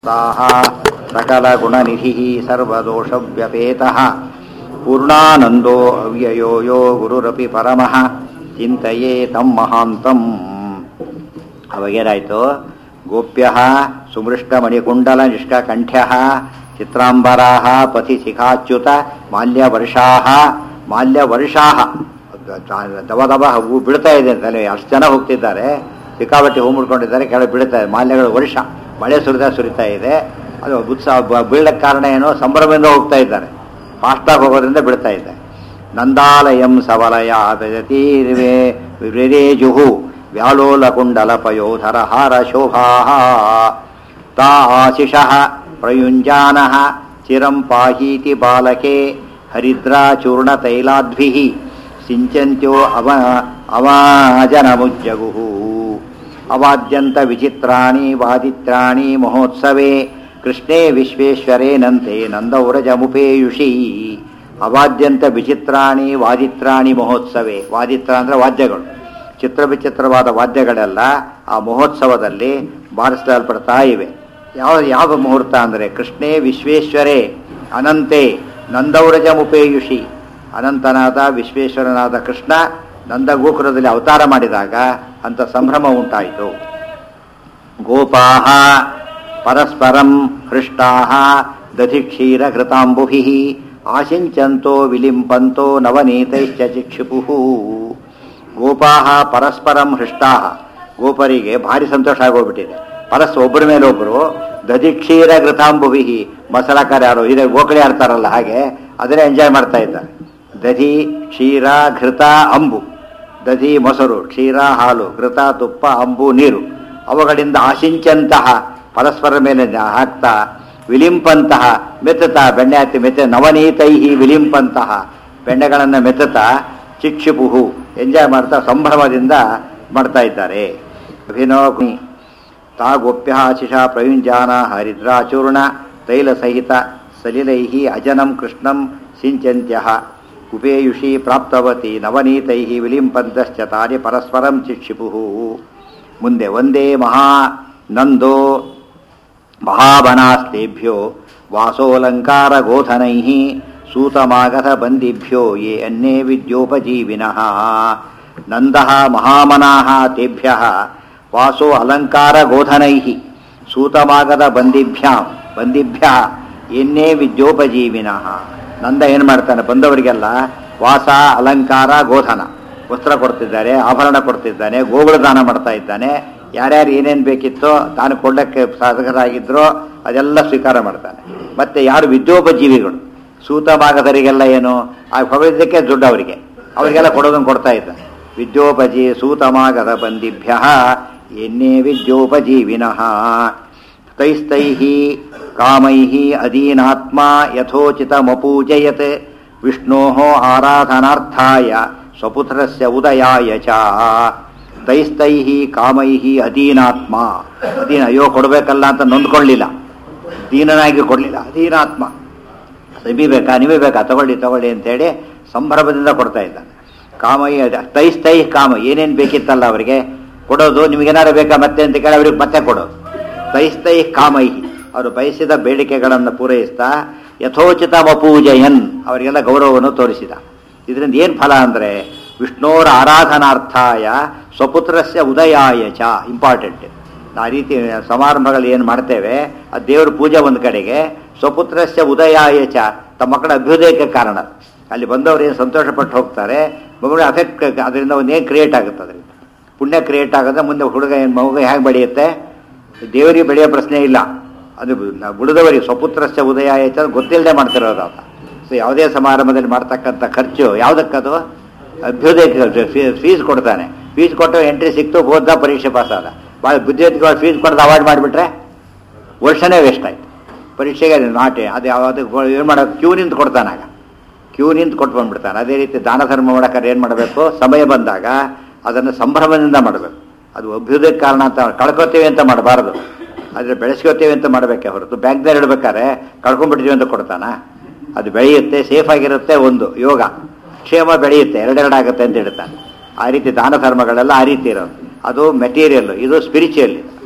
ताः सकलगुणनिधिः सर्वदोषव्यपेतः पूर्णानन्दो अव्ययो यो ಗುರುರಪಿ ಪರಮಃ ಚಿಂತೆಯೇ ತಮ್ಮ ಮಹಾಂತಂ ಅವಾಗೇನಾಯಿತು ಗೋಪ್ಯ ಸುಮೃಷ್ಟಮಣಿಕುಂಡಲ ನಿಷ್ಕಕಂಠ್ಯ ಚಿತ್ರಾಂಬರಾ ಪಥಿ ಶಿಖಾಚ್ಯುತ ಮಾಲ್ಯವರ್ಷಾ ಮಾಲ್ಯವರ್ಷಾ ದವ ದವ ಹೂ ಬೀಳ್ತಾ ಇದೆ ಅಂತಲೇ ಅಷ್ಟು ಜನ ಹೋಗ್ತಿದ್ದಾರೆ ಸಿಕ್ಕಾಪಟ್ಟೆ ಹೂ ಮುಡ್ಕೊಂಡಿದ್ದಾರೆ ಕೆಳಗೆ ಬೀಳ್ತಾ ಇದೆ ಮಾಲ್ಯಗಳು ವರ್ಷ ಮಳೆ ಸುರಿತಾ ಸುರಿತಾ ಇದೆ ಅದು ಉತ್ಸಾಹ ಬ- ಬೀಳಕ್ಕೆ ಕಾರಣ ಏನು ಸಂಭ್ರಮದಿಂದ ಹೋಗ್ತಾ ಇದ್ದಾರೆ ಫಾಸ್ಟಾಗಿ ಹೋಗೋದ್ರಿಂದ ಬೀಳ್ತಾ ಇದೆ ನಂದಾಲಯಂ ಸವಲಯ ಭಜತೀರ್ವೇ ವಿರೇಜುಹು ವ್ಯಾಲೋಲ ಕುಂಡಲ ಪಯೋಧರ ಹಾರ ಶೋಭಾ ತಾ ಆಶಿಷಃ ಪ್ರಯುಂಜಾನಃ ಚಿರಂ ಪಾಹೀತಿ ಬಾಲಕೆ ಹರಿದ್ರಾಚೂರ್ಣ ತೈಲಾದ್ಭಿಃ ಸಿಂಚಂತ್ಯೋ ಅವ ಅವಾಜನಮುಜ್ಜಗುಹು ಅವಾದ್ಯಂತ ವಿಚಿತ್ರಾಣಿ ವಾದಿತ್ರಾಣಿ ಮಹೋತ್ಸವೇ ಕೃಷ್ಣೇ ವಿಶ್ವೇಶ್ವರೇನಂತೆ ನಂದೌರಜಮುಪೇಯುಷಿ ಅವಾದ್ಯಂತ ವಿಚಿತ್ರಾಣಿ ವಾದಿತ್ರಾಣಿ ಮಹೋತ್ಸವೇ ವಾದಿತ್ರ ಅಂದ್ರೆ ವಾದ್ಯಗಳು ಚಿತ್ರ ವಿಚಿತ್ರವಾದ ವಾದ್ಯಗಳೆಲ್ಲ ಆ ಮಹೋತ್ಸವದಲ್ಲಿ ಬಾರಿಸಲ್ಪಡ್ತಾ ಇವೆ ಯಾವ ಯಾವ ಮುಹೂರ್ತ ಅಂದರೆ ಕೃಷ್ಣೇ ವಿಶ್ವೇಶ್ವರೇ ಅನಂತೆ ನಂದೌರಜಮುಪೇಯುಷಿ ಅನಂತನಾದ ವಿಶ್ವೇಶ್ವರನಾದ ಕೃಷ್ಣ ನಂದಗೋಕುಲದಲ್ಲಿ ಅವತಾರ ಮಾಡಿದಾಗ ಅಂತ ಸಂಭ್ರಮ ಉಂಟಾಯಿತು ಗೋಪಾಹ ಪರಸ್ಪರಂ ಹೃಷ್ಟಾಹ ದಧಿಕ್ಷೀರ ಘೃತಾಂಬುಭಿ ಆಶಿಂಚಂತೋ ವಿಲಿಂಪಂತೋ ನವನೀತೈಶ್ಚ ಚಿಕ್ಷಿಪುಃ ಗೋಪಾಹ ಪರಸ್ಪರಂ ಹೃಷ್ಟಾಹ ಗೋಪರಿಗೆ ಭಾರಿ ಸಂತೋಷ ಆಗೋಗ್ಬಿಟ್ಟಿದೆ ಪರಸ್ ಒಬ್ಬರ ಮೇಲೆ ಒಬ್ಬರು ದಧಿಕ್ಷೀರ ಘೃತಾಂಬುಭಿ ಮಸಾಲಕಾರ ಯಾರು ಇದೆ ಗೋಕಳಿ ಆಡ್ತಾರಲ್ಲ ಹಾಗೆ ಅದನ್ನೇ ಎಂಜಾಯ್ ಮಾಡ್ತಾ ಇದ್ದಾರೆ ದಧಿ ಕ್ಷೀರ ಘೃತ ಅಂಬು ದಧಿ ಮೊಸರು ಕ್ಷೀರ ಹಾಲು ಘೃತ ತುಪ್ಪ ಅಂಬು ನೀರು ಅವುಗಳಿಂದ ಆಶಿಂಚಂತಹ ಪರಸ್ಪರ ಮೇಲೆ ಹಾಕ್ತಾ ವಿಲಿಂಪಂತಹ ಮೆತ್ತುತ್ತಾ ಬೆಣ್ಣೆ ಹತ್ತಿ ಮೆತ್ತ ನವನೀತೈಹಿ ವಿಲಿಂಪಂತಹ ಬೆಣ್ಣೆಗಳನ್ನು ಮೆತ್ತುತ್ತಾ ಚಿಕ್ಷಿಪುಹು ಎಂಜಾಯ್ ಮಾಡ್ತಾ ಸಂಭ್ರಮದಿಂದ ಮಾಡ್ತಾ ಇದ್ದಾರೆ ಅಭಿನೋ ತಾ ಗೋಪ್ಯ ಆಶಿಷ ಪ್ರಯುಂಜಾನ ಹರಿದ್ರಾಚೂರ್ಣ ತೈಲಸಹಿತ ಸಲಿಲೈಃ ಅಜನಂ ಕೃಷ್ಣಂ ಸಿಂಚಂತ್ಯ ಕುಪೇಯುಷಿ ಪ್ರಾಪ್ತವತಿ ನವನೀತೈಃ ವಿಲಿಂಪಂತಶ್ಚ ತಾನಿ ಪರಸ್ಪರಂ ಚಿಕ್ಷಿಪುಃ ಮುಂದೆ ಒಂದೇ ಮಹಾ ನಂದೋ ಮಹಾಬನಾಸ್ತೇಭ್ಯೋ ವಾಸೋಲಂಕಾರ ಗೋಧನೈ ಸೂತಮಾಗತ ಬಂದಿಭ್ಯೋ ಯೇ ಅನ್ಯೇ ವಿದ್ಯೋಪಜೀವಿನಃ ನಂದಃ ಮಹಾಮನಾಃ ತೇಭ್ಯಃ ವಾಸೋ ಅಲಂಕಾರ ಗೋಧನೈ ಸೂತಮಾಗದ ಬಂದಿಭ್ಯಾಂ ಬಂದಿಭ್ಯ ಎನ್ನೇ ವಿದ್ಯೋಪಜೀವಿನಃ ನಂದ ಏನು ಮಾಡ್ತಾನೆ ಬಂದವರಿಗೆಲ್ಲ ವಾಸ ಅಲಂಕಾರ ಗೋಧನ ವಸ್ತ್ರ ಕೊಡ್ತಿದ್ದಾರೆ ಆಭರಣ ಕೊಡ್ತಿದ್ದಾನೆ ಗೋಗಳ ದಾನ ಮಾಡ್ತಾ ಇದ್ದಾನೆ ಯಾರ್ಯಾರು ಏನೇನು ಬೇಕಿತ್ತೋ ತಾನು ಕೊಳ್ಳಕ್ಕೆ ಸಾಧಕರಾಗಿದ್ರೋ ಅದೆಲ್ಲ ಸ್ವೀಕಾರ ಮಾಡ್ತಾನೆ ಮತ್ತೆ ಯಾರು ವಿದ್ಯೋಪಜೀವಿಗಳು ಸೂತಮಾಗದರಿಗೆಲ್ಲ ಏನು ಆ ಹೊಗಳಿದ್ದಕ್ಕೆ ದುಡ್ಡು ಅವರಿಗೆ ಅವರಿಗೆಲ್ಲ ಕೊಡೋದನ್ನು ಕೊಡ್ತಾ ಇದ್ದಾನೆ ವಿದ್ಯೋಪಜೀ ಸೂತಮಾಗದ ಬಂದಿಭ್ಯ ಎನ್ನೇ ವಿದ್ಯೋಪಜೀವಿನಃ ತೈಸ್ತೈಃ ಕಾಮೈಃ ಅಧೀನಾತ್ಮ ಯಥೋಚಿತಮಪೂಜಯತ್ ವಿಷ್ಣೋಃ ಆರಾಧನಾರ್ಥಾಯ ಸ್ವಪುತ್ರಸ್ಯ ಉದಯಾಯ ಚ ತೈಸ್ತೈಃ ಕಾಮೈಃ ಅಧೀನಾತ್ಮ ಅಧೀನ ಅಯ್ಯೋ ಕೊಡಬೇಕಲ್ಲ ಅಂತ ನೊಂದ್ಕೊಳ್ಳಿಲ್ಲ ದೀನನಾಗಿ ಕೊಡಲಿಲ್ಲ ಅಧೀನಾತ್ಮ ಬೇಕಾ ನೀವೇ ಬೇಕಾ ತಗೊಳ್ಳಿ ತಗೊಳ್ಳಿ ಅಂತೇಳಿ ಸಂಭ್ರಮದಿಂದ ಕೊಡ್ತಾ ಇದ್ದಾನೆ ಕಾಮೈ ತೈಸ್ತೈ ಕಾಮ ಏನೇನು ಬೇಕಿತ್ತಲ್ಲ ಅವರಿಗೆ ಕೊಡೋದು ನಿಮಗೇನಾರು ಬೇಕಾ ಮತ್ತೆ ಅಂತ ಕೇಳಿ ಅವ್ರಿಗೆ ಮತ್ತೆ ಕೊಡೋದು ತೈಸ್ತೈ ಕಾಮೈ ಅವರು ಬಯಸಿದ ಬೇಡಿಕೆಗಳನ್ನು ಪೂರೈಸ್ತಾ ಯಥೋಚಿತ ಮಪೂಜಯನ್ ಅವರಿಗೆಲ್ಲ ಗೌರವವನ್ನು ತೋರಿಸಿದ ಇದರಿಂದ ಏನು ಫಲ ಅಂದರೆ ವಿಷ್ಣೋರ ಆರಾಧನಾರ್ಥಾಯ ಸ್ವಪುತ್ರಸ್ಯ ಉದಯಾಯ ಚ ಇಂಪಾರ್ಟೆಂಟ್ ಆ ರೀತಿ ಸಮಾರಂಭಗಳು ಏನು ಮಾಡ್ತೇವೆ ಆ ದೇವ್ರ ಪೂಜೆ ಒಂದು ಕಡೆಗೆ ಸ್ವಪುತ್ರಸ್ಯ ಉದಯಾಯ ಚ ತಮ್ಮ ಮಕ್ಕಳ ಅಭ್ಯುದಯಕ್ಕೆ ಕಾರಣ ಅಲ್ಲಿ ಬಂದವರು ಏನು ಸಂತೋಷಪಟ್ಟು ಹೋಗ್ತಾರೆ ಮಗುವಿನ ಅಫೆಕ್ಟ್ ಅದರಿಂದ ಒಂದು ಏನು ಕ್ರಿಯೇಟ್ ಆಗುತ್ತೆ ಅದರಿಂದ ಪುಣ್ಯ ಕ್ರಿಯೇಟ್ ಆಗುತ್ತೆ ಮುಂದೆ ಹುಡುಗ ಏನು ಮಗು ಹೇಗೆ ಬೆಳೆಯುತ್ತೆ ದೇವರಿಗೆ ಬೆಳೆಯೋ ಪ್ರಶ್ನೆ ಇಲ್ಲ ಅದು ಉಳಿದವರಿಗೆ ಸ್ವಪುತ್ರಸ್ಯ ಉದಯಾಯ ಚ ಗೊತ್ತಿಲ್ಲದೆ ಮಾಡ್ತಿರೋದು ಅಂತ ಸೊ ಯಾವುದೇ ಸಮಾರಂಭದಲ್ಲಿ ಮಾಡ್ತಕ್ಕಂಥ ಖರ್ಚು ಯಾವುದಕ್ಕದು ಅಭ್ಯುದಯಕ್ಕೆ ಫೀಸ್ ಕೊಡ್ತಾನೆ ಫೀಸ್ ಕೊಟ್ಟು ಎಂಟ್ರಿ ಸಿಕ್ತು ಓದ್ದ ಪರೀಕ್ಷೆ ಪಾಸ್ ಆದ ಭಾಳ ಬುದ್ಧಿವಂತಿಗಳು ಫೀಸ್ ಕೊಡೋದು ಅವಾಯ್ಡ್ ಮಾಡಿಬಿಟ್ರೆ ವರ್ಷನೇ ವೇಸ್ಟ್ ಆಯ್ತು ಪರೀಕ್ಷೆಗೆ ನಾಟೆ ಅದು ಯಾವುದು ಏನು ಮಾಡೋದು ಕ್ಯೂ ನಿಂತು ಕೊಡ್ತಾನಾಗ ಕ್ಯೂ ನಿಂತು ಕೊಟ್ಟು ಬಂದ್ಬಿಡ್ತಾನೆ ಅದೇ ರೀತಿ ದಾನ ಧರ್ಮ ಮಾಡೋಕ್ಕಾದ್ರೆ ಏನು ಮಾಡಬೇಕು ಸಮಯ ಬಂದಾಗ ಅದನ್ನು ಸಂಭ್ರಮದಿಂದ ಮಾಡಬೇಕು ಅದು ಅಭ್ಯುದಯಕ್ಕೆ ಕಾರಣ ಅಂತ ಕಳ್ಕೊತೀವಿ ಅಂತ ಮಾಡಬಾರ್ದು ಆದರೆ ಬೆಳೆಸ್ಕೋತೀವಿ ಅಂತ ಮಾಡಬೇಕೆ ಹೊರತು ಬ್ಯಾಂಕ್ನಲ್ಲಿ ಇಡಬೇಕಾದ್ರೆ ಕಳ್ಕೊಂಡ್ಬಿಡ್ತೀವಿ ಅಂತ ಕೊಡ್ತಾನ ಅದು ಬೆಳೆಯುತ್ತೆ ಸೇಫ್ ಆಗಿರುತ್ತೆ ಒಂದು ಯೋಗ ಕ್ಷೇಮ ಬೆಳೆಯುತ್ತೆ ಎರಡೆರಡಾಗುತ್ತೆ ಅಂತ ಹೇಳ್ತಾನೆ ಆ ರೀತಿ ದಾನ ಧರ್ಮಗಳೆಲ್ಲ ಆ ರೀತಿ ಇರೋದು ಅದು ಮೆಟೀರಿಯಲ್ ಇದು ಸ್ಪಿರಿಚುವಲ್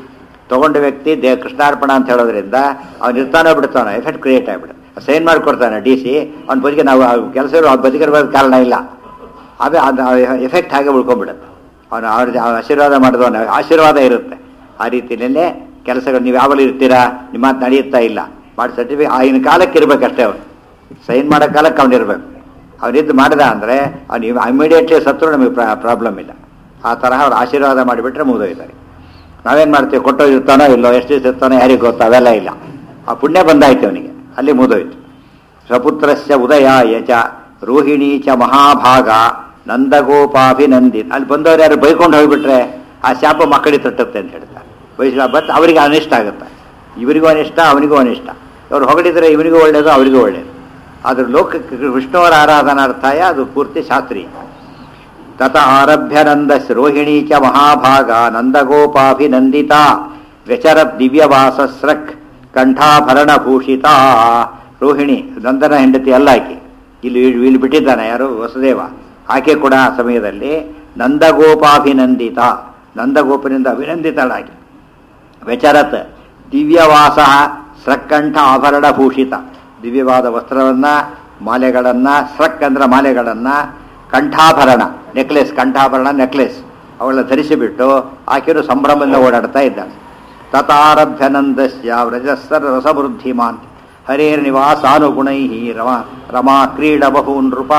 ತಗೊಂಡ ವ್ಯಕ್ತಿ ದೇ ಕೃಷ್ಣಾರ್ಪಣ ಅಂತ ಹೇಳೋದ್ರಿಂದ ಅವ್ನು ಇರ್ತಾನೋ ಬಿಡ್ತಾನೋ ಎಫೆಕ್ಟ್ ಕ್ರಿಯೇಟ್ ಆಗಿಬಿಡುತ್ತೆ ಸೈನ್ ಮಾಡಿಕೊಡ್ತಾನೆ ಡಿ ಸಿ ಅವ್ನ ಬದುಕಿಗೆ ನಾವು ಕೆಲಸ ಅವ್ನ ಬದುಕಿರ್ಬೋದು ಕಾರಣ ಇಲ್ಲ ಆಮೇಲೆ ಅದು ಎಫೆಕ್ಟ್ ಹಾಗೆ ಉಳ್ಕೊಂಡ್ಬಿಡುತ್ತೆ ಅವನು ಅವ್ರ ಅವ್ನ ಆಶೀರ್ವಾದ ಮಾಡಿದವನ ಆಶೀರ್ವಾದ ಇರುತ್ತೆ ಆ ರೀತಿಯಲ್ಲೇ ಕೆಲಸಗಳು ನೀವು ಯಾವಾಗ ಇರ್ತೀರಾ ನಿಮ್ಮ ಮಾತು ನಡೆಯುತ್ತಾ ಇಲ್ಲ ಮಾಡಿ ಸರ್ಟಿಫಿಕೇಟ್ ಆಗಿನ ಕಾಲಕ್ಕೆ ಇರ್ಬೇಕಷ್ಟೇ ಅವನು ಸೈನ್ ಮಾಡೋ ಕಾಲಕ್ಕೆ ಅವ್ನು ಇರಬೇಕು ಅವನಿದ್ದು ಮಾಡಿದ ಅಂದರೆ ಅವ್ನು ಇಮಿಡಿಯೇಟ್ಲಿ ಸತ್ರು ನಮಗೆ ಪ್ರಾಬ್ಲಮ್ ಇಲ್ಲ ಆ ತರಹ ಅವ್ರು ಆಶೀರ್ವಾದ ಮಾಡಿಬಿಟ್ರೆ ಮುಗಿದೋಯ್ತಾರೆ ನಾವೇನು ಮಾಡ್ತೀವಿ ಕೊಟ್ಟೋಗಿರ್ತಾನೋ ಇಲ್ಲೋ ಎಷ್ಟು ದಿವಸ ಇರ್ತಾನೋ ಯಾರಿಗೆ ಗೊತ್ತು ಅವೆಲ್ಲ ಇಲ್ಲ ಆ ಪುಣ್ಯ ಬಂದಾಯ್ತು ಅವನಿಗೆ ಅಲ್ಲಿ ಮುಗಿದೋಯ್ತು ಸ್ವಪುತ್ರಸ್ಯ ಉದಯ ಯಚ ರೋಹಿಣಿ ಚ ಮಹಾಭಾಗ ನಂದಗೋಪಾಭಿನಂದಿತ್ ಅಲ್ಲಿ ಬಂದವರು ಯಾರು ಬೈಕೊಂಡು ಹೋಗ್ಬಿಟ್ರೆ ಆ ಶಾಪ ಮಕ್ಕಳಿಗೆ ತಟ್ಟುತ್ತೆ ಅಂತ ಹೇಳ್ತಾರೆ ಬೈಸ ಬಟ್ ಅವರಿಗೆ ಅನಿಷ್ಟ ಆಗುತ್ತೆ ಇವರಿಗೂ ಅನಿಷ್ಟ ಅವನಿಗೂ ಅನಿಷ್ಟ ಅವ್ರು ಹೊಗಳಿದ್ರೆ ಇವನಿಗೂ ಒಳ್ಳೆಯದು ಅವರಿಗೂ ಒಳ್ಳೆಯದು ಆದ್ರೆ ಲೋಕಕ್ಕೆ ವಿಷ್ಣುವರ ಆರಾಧನಾರ್ಥಾಯ ಅದು ಪೂರ್ತಿ ಶಾಸ್ತ್ರೀಯ ತತ ಆರಭ್ಯ ನಂದಸ್ ರೋಹಿಣಿ ಚ ಮಹಾಭಾಗ ನಂದಗೋಪಾಭಿನಂದಿತ ವ್ಯಚರ ದಿವ್ಯವಾಸಸ್ರಕ್ ಕಂಠಾಭರಣ ಭೂಷಿತ ರೋಹಿಣಿ ನಂದನ ಹೆಂಡತಿ ಅಲ್ಲ ಆಕೆ ಇಲ್ಲಿ ಇಲ್ಲಿ ಬಿಟ್ಟಿದ್ದಾನೆ ಯಾರು ವಸುದೇವ ಆಕೆ ಕೂಡ ಆ ಸಮಯದಲ್ಲಿ ನಂದಗೋಪಾಭಿನಂದಿತ ನಂದಗೋಪನಿಂದ ಅಭಿನಂದಿತಳಾಗಿ ವ್ಯಚರತ್ ದಿವ್ಯವಾಸ ಸ್ರಕ್ಕಂಠ ಆಭರಣ ಭೂಷಿತ ದಿವ್ಯವಾದ ವಸ್ತ್ರವನ್ನ ಮಾಲೆಗಳನ್ನ ಸ್ರಕ್ ಅಂದ್ರೆ ಮಾಲೆಗಳನ್ನ ಕಂಠಾಭರಣ ನೆಕ್ಲೆಸ್ ಕಂಠಾಭರಣ ನೆಕ್ಲೆಸ್ ಅವಳ ಧರಿಸಿಬಿಟ್ಟು ಆಕೆಯರು ಸಂಭ್ರಮದಿಂದ ಓಡಾಡ್ತಾ ಇದ್ದಾಳೆ ತತಾರಭ್ಯ ನಂದಸ್ಯ ವ್ರಜಸ್ಸರ ರಸವೃದ್ಧಿಮಾನ್ ಹರೇರ್ ನಿವಾಸಾನುಗುಣೈ ರಮಾ ರಮಾ ಕ್ರೀಡ ಬಹೂನ್ ನೃಪಾ